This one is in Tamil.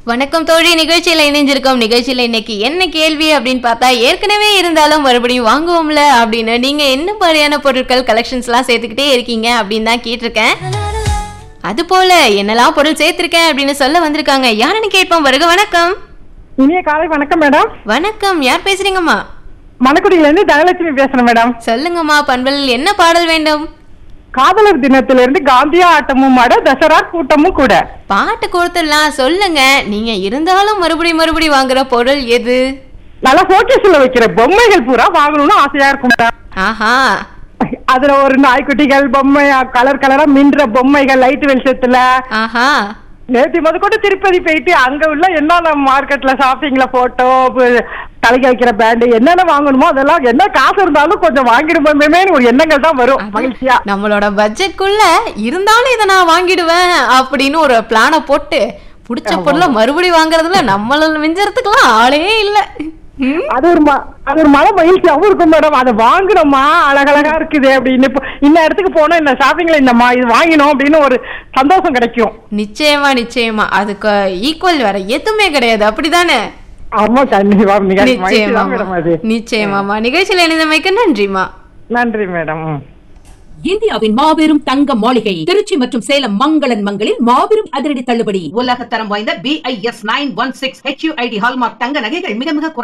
வணக்கம் தோழி நிகழ்ச்சியில இணைஞ்சிருக்கோம் நிகழ்ச்சியில இன்னைக்கு என்ன கேள்வி அப்படின்னு பார்த்தா ஏற்கனவே இருந்தாலும் மறுபடியும் வாங்குவோம்ல அப்படின்னு நீங்க என்ன மாதிரியான பொருட்கள் கலெக்ஷன்ஸ்லாம் சேர்த்துக்கிட்டே இருக்கீங்க அப்படின்னு தான் கேட்டிருக்கேன் அது போல என்னெல்லாம் பொருள் சேர்த்திருக்கேன் அப்படின்னு சொல்ல வந்திருக்காங்க யாருன்னு கேட்போம் வருக வணக்கம் இனிய காலை வணக்கம் மேடம் வணக்கம் யார் பேசுறீங்கம்மா மணக்குடியில இருந்து தனலட்சுமி பேசுறேன் மேடம் சொல்லுங்கம்மா பண்பலில் என்ன பாடல் வேண்டும் காதலர் தினத்திலிருந்து காந்தியா ஆட்டமும் ஆட தசரா கூட்டமும் கூட பாட்டு கொடுத்துடலாம் சொல்லுங்க நீங்க இருந்தாலும் மறுபடியும் மறுபடியும் வாங்குற பொருள் எது நல்லா போக்கேஸ்ல வைக்கிற பொம்மைகள் பூரா வாங்கணும்னு ஆசையா இருக்கும் மேடம் ஆஹா அதுல ஒரு நாய்க்குட்டிகள் பொம்மை கலர் கலரா மின்ற பொம்மைகள் லைட் வெளிச்சத்துல ஆஹா நேத்தி முத கூட திருப்பதி போயிட்டு அங்க உள்ள என்னென்ன மார்க்கெட்ல ஷாப்பிங்ல போட்டோ தலைக்கு வைக்கிற பேண்டு என்னென்ன வாங்கணுமோ அதெல்லாம் என்ன காசு இருந்தாலும் கொஞ்சம் வாங்கிடுமோமே ஒரு எண்ணங்கள் தான் வரும் மகிழ்ச்சியா நம்மளோட பட்ஜெட்குள்ள இருந்தாலும் இதை நான் வாங்கிடுவேன் அப்படின்னு ஒரு பிளானை போட்டு பிடிச்ச பொருளை மறுபடியும் வாங்குறதுல நம்மள மிஞ்சறதுக்குலாம் ஆளே இல்ல ம்? அது ஒரு ம- அது ஒரு மன மகிழ்ச்சியாவும் இருக்கும் மேடம் அதை வாங்கினோமா அழகழகா இருக்குது அப்படின்னு இப்போ இந்த இடத்துக்கு போனோம் இந்த ஷாப்பிங்ல இந்தம்மா இது வாங்கினோம் அப்படின்னு ஒரு சந்தோஷம் கிடைக்கும் நிச்சயமா நிச்சயமா அதுக்கு ஈக்குவல் வேற எதுவுமே கிடையாது அப்படிதானே ஆமா கண்டிப்பா மிக மகிழ்ச்சி நிச்சயமா தான் மேடம் அது நிச்சயமாமா நிகழ்ச்சியில இணைந்தமைக்கு நன்றிமா நன்றி மேடம் ம். இந்தியாவின் மாபெரும் தங்க மாளிகை திருச்சி மற்றும் சேலம் மங்களன் மங்களில் மாபெரும் அதிரடி தள்ளுபடி உலக தரம் வாய்ந்த BIS nine one six HUID hallmark தங்க நகைகள் மிக மிக குறைந்த